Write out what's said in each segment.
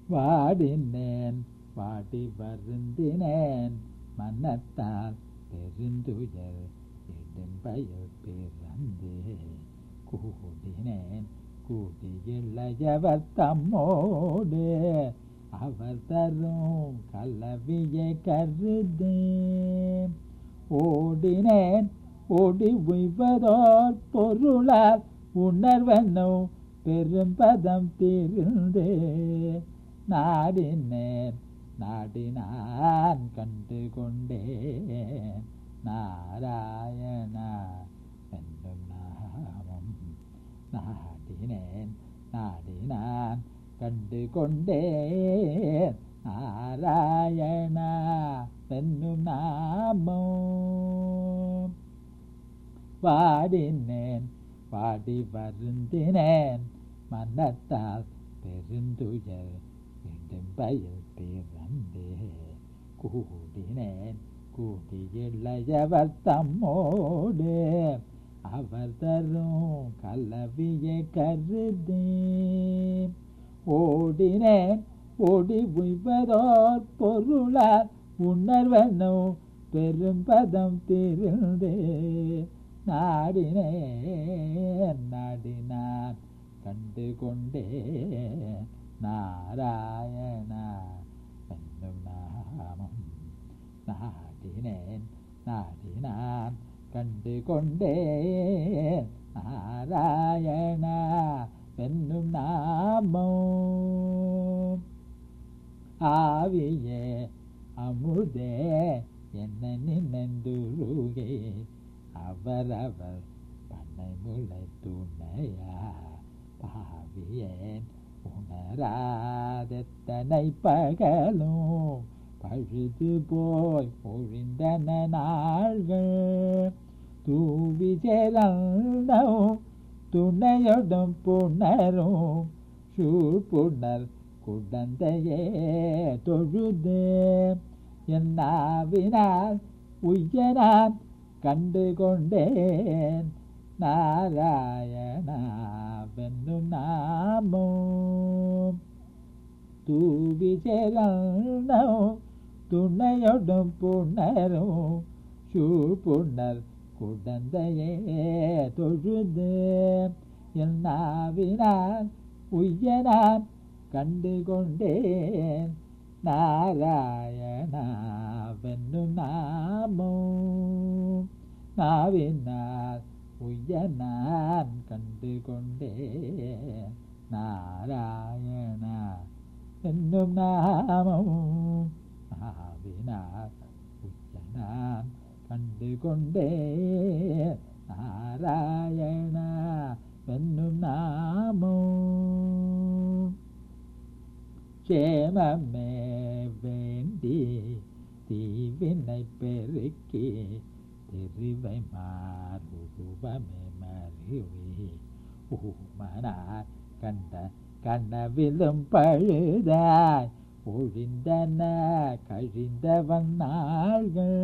வாடினேன் வாடி வருந்தினேன் மனத்தால் பெருந்துயர் இடும்பயல் பிறந்தே கூடினேன் கூடி இளையவர் தம்மோடு அவர் தரும் கலவியை கருதேன் ஓடினேன் ஓடி உய்வதோர் பொருளால் உணர்வனோ பெரும்பதம் தீர்ந்தே நாடினேன் நாடினான் கண்டு கொண்டேன் நாராயணா என்னும் நாமம் நாடினேன் நாடினான் கண்டு கொண்டேன் நாராயணா என்னும் நாமம் வாடினேன் வாடி வருந்தினேன் மனத்தால் பெருந்துயர் மீண்டும் பயில் பிறந்தே கூடினேன் கூடி இளையவர் தம்மோடு அவர் தரும் கலவியை கருதே ஓடினேன் ஓடி உய்வதோர் பொருளால் உணர்வனோ பெரும்பதம் திருந்தே நாடினேன் நாடினான் கண்டு கொண்டே நாராயணா என்னும் நாமம் நாடினேன் நாடினான் கண்டு கொண்டே நாராயணா என்னும் நாமம் ஆவியே அமுதே என்ன நினைந்துருகே அவரவர் பண்ணை முளை துணையா பாவியேன் உணராதத்தனை பகலும் பழுது போய் ஒழிந்தன நாள்கள் தூவி சேர்ந்தவும் துணையொடும் புணரும் சூழ்புணர் குடந்தையே தொழுது என்னாவினால் உய்யனான் கண்டு கொண்டேன் நாராயணாவென்னும் நாமம் தூவி சேர்ந்தவும் துணையொடும் புணரும் சூழ்புணர் குடந்தையே தொழுது என்னாவினால் உய்யனான் கண்டு கொண்டேன் நாராயணாவென்னும் நாமம் நாவினால் உய்யனான் கண்டு கொண்டேன் நாராயணா என்னும் நாமம் நாவினால் உய்யனான் கண்டு கொண்டே நாராயணா என்னும் நாமம் சேமமே வேண்டி தீவினை பெருக்கி தெரிவை மாறுருவமே மறிவி ஊமனார் கண்ட கனவிலும் பழுதாய் ஒழிந்தன கழிந்தவன் நாள்கள்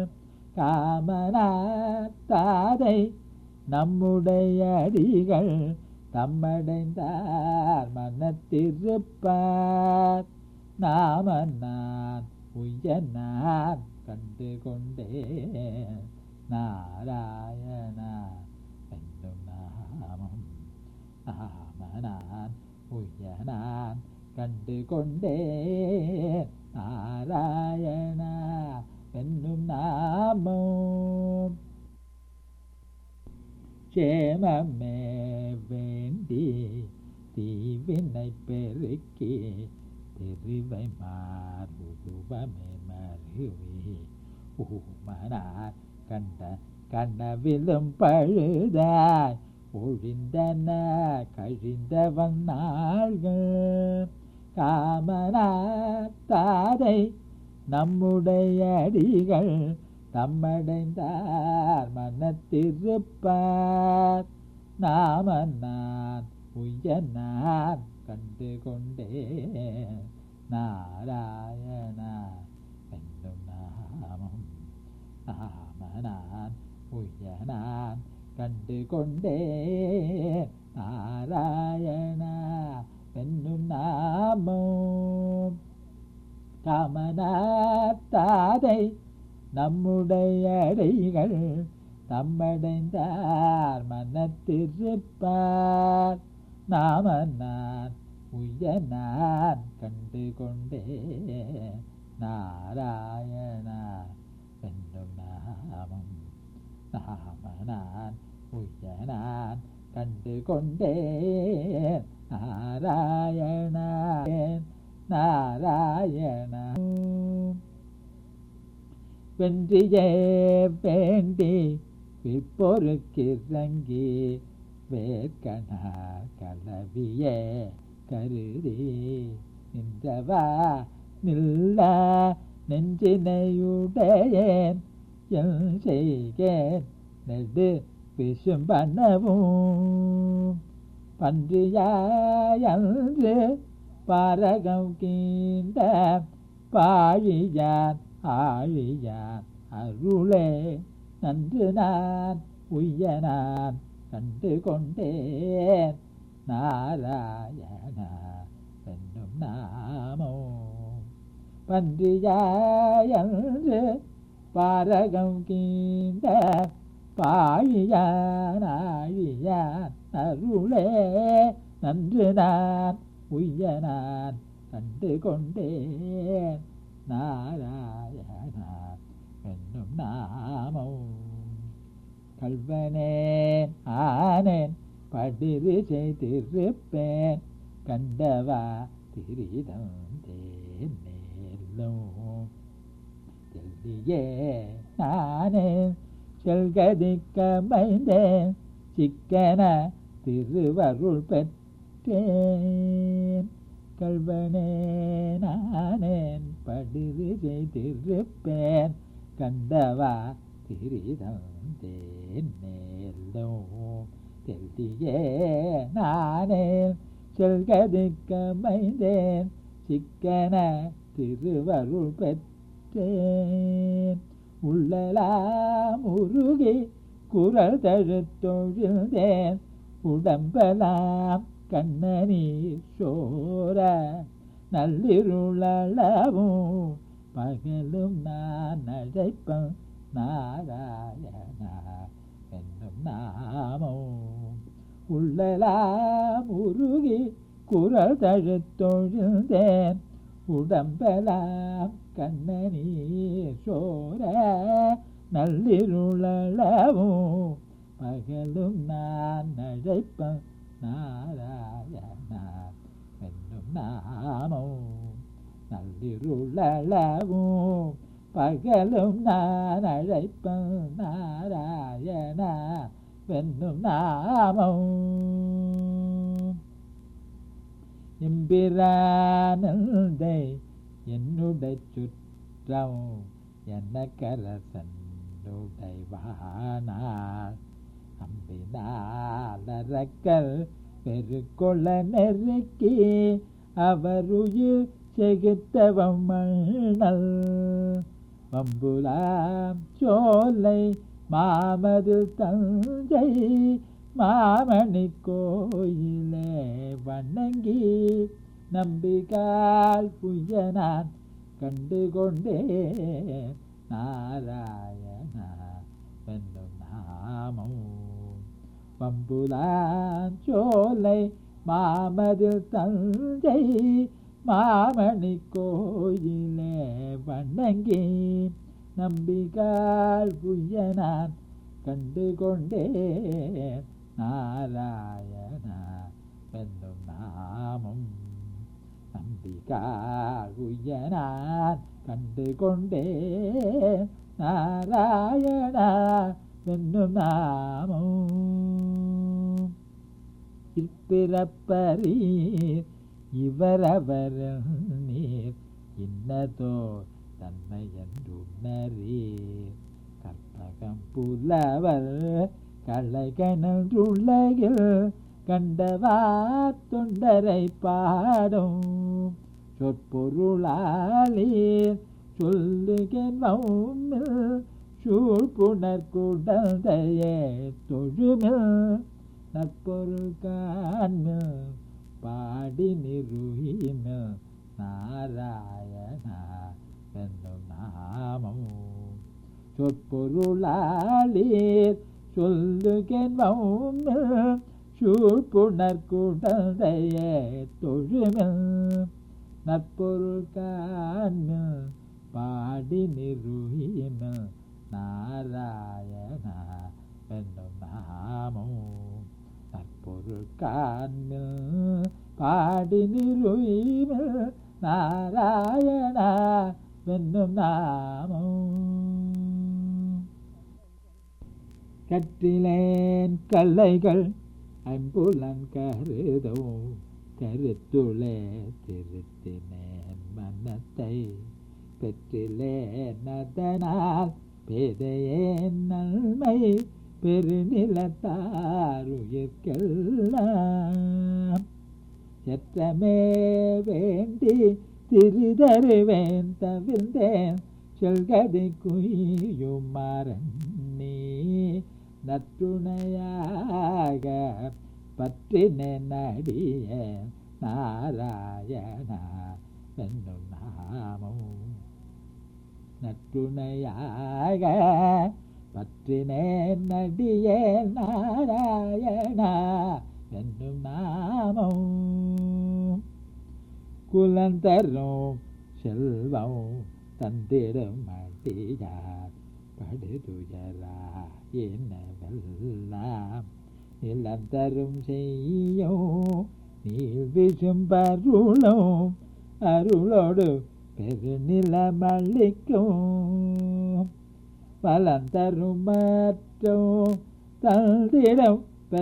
காமனாத்தாதை நம்முடைய அடிகள் தம்மடைந்தார் மனத்திருப்பார் நாம நான் உய்ய நான் கண்டு கொண்டேன் நாராயணா என்னும் நாமம் நாம நான் உய்ய நான் கண்டு கொண்டேன் நாராயணா என்னும் நாமம் சேமமே வேண்டி தீவினை பெருக்கி தெரிவை மாறுருவமே மருவி ஊமனார் கண்ட கனவிலும் பழுதாய் ஒழிந்தன கழிந்தவன் நாள்கள் காமனார் தாதை நம்முடைய அடிகள் தம்மடைந்தார் மனத்திருப்பார் நாம நான் உய்ய நான் கண்டு கொண்டேன் நாராயணா என்னும் நாமம் நாம நான் உய்ய நான் கண்டு கொண்டேன் நாராயணா என்னும் நாமம் காமனாத்தாதை நம்முடைய அடைகள் தம்மடைந்தார் மனத்திருப்பார் நாம நான் உய்ய நான் கண்டு கொண்டே நாராயணா என்னும் நாமம் நாம நான் உய்ய நான் கண்டு கொண்டே நாராயணா நாராயணா வென்றியே வேண்டி விப்பொருக்கிறங்கி வேர்க்கணா கலவியே கருதி நின்றவா நில்ல நெஞ்சினையுடையேன் என் செய்கேன் நெடு விசும்பனவும் பன்றியாயன்று பாரகம் கீண்ட பாழியான் ஆழியான் அருளே நன்று நான் உய்ய நான் கண்டு கொண்டேன் நாராயணா என்னும் நாமோ பன்றியாயன்று பாரகம் கீண்ட பாழியான் ஆழியான் அருளே நன்று நான் உய்ய நான் கண்டு கொண்டேன் நாராயணா என்னும் நாமோ கல்வனேன் ஆனேன் படிறு செய்திருப்பேன் கண்டவா திரிதம் தேனேலும் செல்லியே நானே செல்கதிக்க மைந்தேன் சிக்கன திருவருள் பெற்றேன் கல்வனே நானேன் படிறு செய்திருப்பேன் கண்டவா திரிதம் தேனேலோ தெல்லியே நானே செல்கதிக்க மைந்தேன் சிக்கன திருவருள் பெற்றேன் உள்ளலாம் உருகி குரல் தழுத்தொழிந்தேன் உடம்பலாம் கண்ணனீர் சோர நள்ளிருளவும் பகலும் நான் அழைப்பன் நாராயணா என்னும் நாமோ உள்ளலாம் உருகி குரல் தழுத்தொழிந்தேன் உடம்பலாம் கண்ணனீர் சோர நள்ளிருளவும் பகலும் நான் அழைப்பன் நாராயணா என்னும் நாமோ நள்ளிருளவும் பகலும் நான் அழைப்பன் நாராயணா வென்னும் நாமம் எம்பிரானந்தை என்னுடைய சுற்றம் என்ன கரசனுடைவானார் அம்பினாலரக்கல் பெருக்கொள்ள நெருக்கி அவருயிர் செகுத்தவம் மண்ணல் வம்புலாம் சோலை மாமது தஞ்சை மாமணி கோயிலே வணங்கி நம்பிகால் புயனான் கண்டு கொண்டே நாராயணா என்னும் நாமம் பம்புலான் சோலை மாமதில் தஞ்சை மாமணி கோயிலே வணங்கி நம்பிகால் புயனான் கண்டு கொண்டே நாராயணா என்னும் நாமம் நம்பிகால் புயனான் கண்டு கொண்டே நாராயணா என்னும் நாமம் இப்பிறப்பரீர் இவரவர் நீர் இன்னதோ தன்மை என்றுணரீர் கற்பகம் புலவர் கலைகனன்றுலகில் கண்டவா தொண்டரை பாடும் சொற்பொருளாளீர் சொல்லுகின் மௌமில் சூழ்புணர் குடந்தையே தொழுமில் நற்பொருள் காண்மில் பாடி நிருகிமில் நாராயணா என்னும் நாமம் சொற்பொருளாளீர் சொல்லுகென்பவும் சூழ்புணர்குடந்தைய தொழுமில் நற்பொருள் காண்மில் பாடி நிருகிமில் நாராயணா என்னும் நாமம் நற்பொருள் காண்மில் பாடி நிருகிமில் நாராயணா என்னும் நாமம் கற்றிலேன் கல்லைகள் ஐம்புலன் கருதோ கருத்துளே திருத்தினேன் மனத்தை பெற்றிலேன் அதனால் பேதையேன் நன்மை பெருநிலத்தாருயிர்க்கெல்லாம் எத்தமே வேண்டி திரிதருவேன் தவிர்ந்தேன் செல்கதை குயும் மரண்ணி நற்றுணையாக பற்றின நடிய நாராயணா என்னும் நாமம் நற்றுணையாக பற்றின நடிய நாராயணா என்னும் நாமம் குலந்தரும் செல்வம் தந்திடும் மடியார் படுதுயரா என்னவெல்லாம் நிலந்தரும் செய்யும் நீர் விசும்பருளும் அருளோடு பெருநிலமளிக்கும் பலந்தரும் மற்றும் தந்திடம்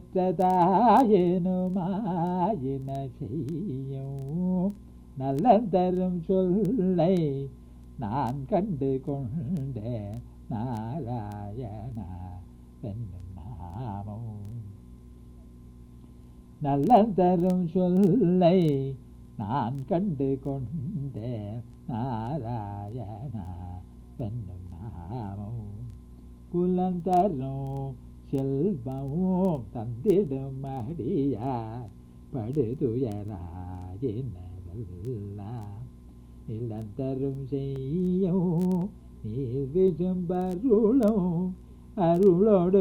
பெற்றதாயினுமாயின செய்யும் நல்லந்தரும் சொல்லை நான் கண்டு கொண்டேன் நாராயணா என்னும் நாமம் நல்லந்தரும் சொல்லை நான் கண்டு கொண்டேன் நாராயணா என்னும் நாமம் புலந்தரும் செல்வமும் தந்திடும் அடியார் படுதுயராயினவெல்லாம் நிலந்தரும் செய்யும் நீர் விசும்பருளும் அருளோடு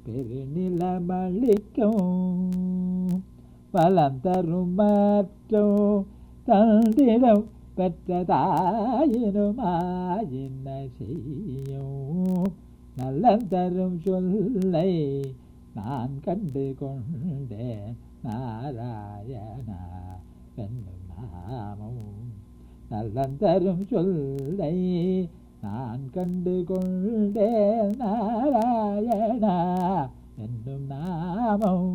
பெருநிலமளிக்கும் பலந்தரும் மற்றும் தந்திடம் பெற்றதாயினுமாயின செய்யும் நல்லந்தரும் சொல்லை நான் கண்டு கொண்டேன் நாராயணா என்னும் நாமம் நல்லந்தரும் சொல்லை நான் கண்டு கொண்டேன் நாராயணா என்னும் நாமம்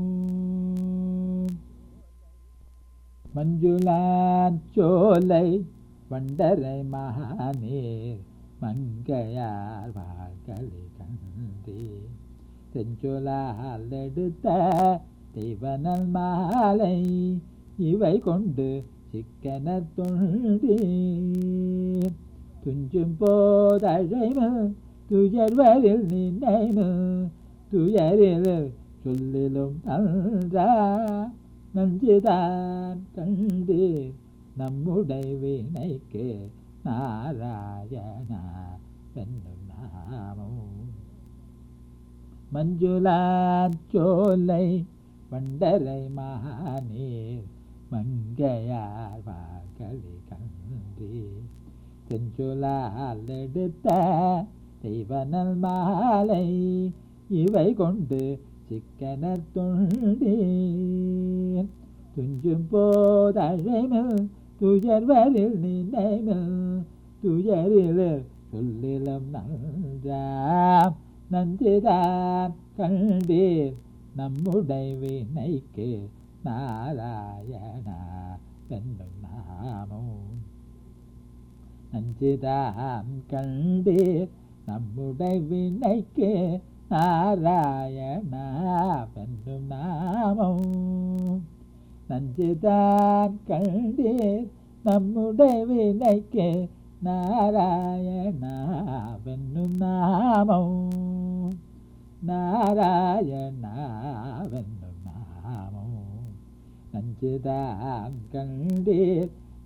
மஞ்சுளான் சோலை வண்டரை மகாநீர் மங்கையார் வாக்களி கந்தி செஞ்சொலால் எடுத்த தெய்வனல் மாலை இவை கொண்டு சிக்கன தொண்டி துஞ்சும் போதழைமு துயர்வரில் நினைமு துயரில் சொல்லிலும் நன்றா நஞ்சுதான் கண்டு நம்முடைய வினைக்கு நாராயணா என்னும் நாமம் மஞ்சுளான் சோலை வண்டரை மகாநீர் மங்கையார் வாக்களி கன்றி தெஞ்சொலால் எடுத்த தெய்வனல் மாலை இவை கொண்டு சிக்கனர் தொண்டி துஞ்சும் போதழைமில் துயர்வரில் நினைமில் துயரில் சொல்லிலும் நன்றாம் நஞ்சுதான் கண்டீர் நம்முடைய வினைக்கு நாராயணா என்னும் நாமம் நஞ்சுதான் கண்டீர் நம்முடைய வினைக்கு நாராயணா என்னும் நாமம் நஞ்சுதான் கண்டீர் நம்முடைய வினைக்கு நாராயணா வென்னும் நாமம் நாராயணா வென்னும் நாமம் நஞ்சுதான் கண்டீர்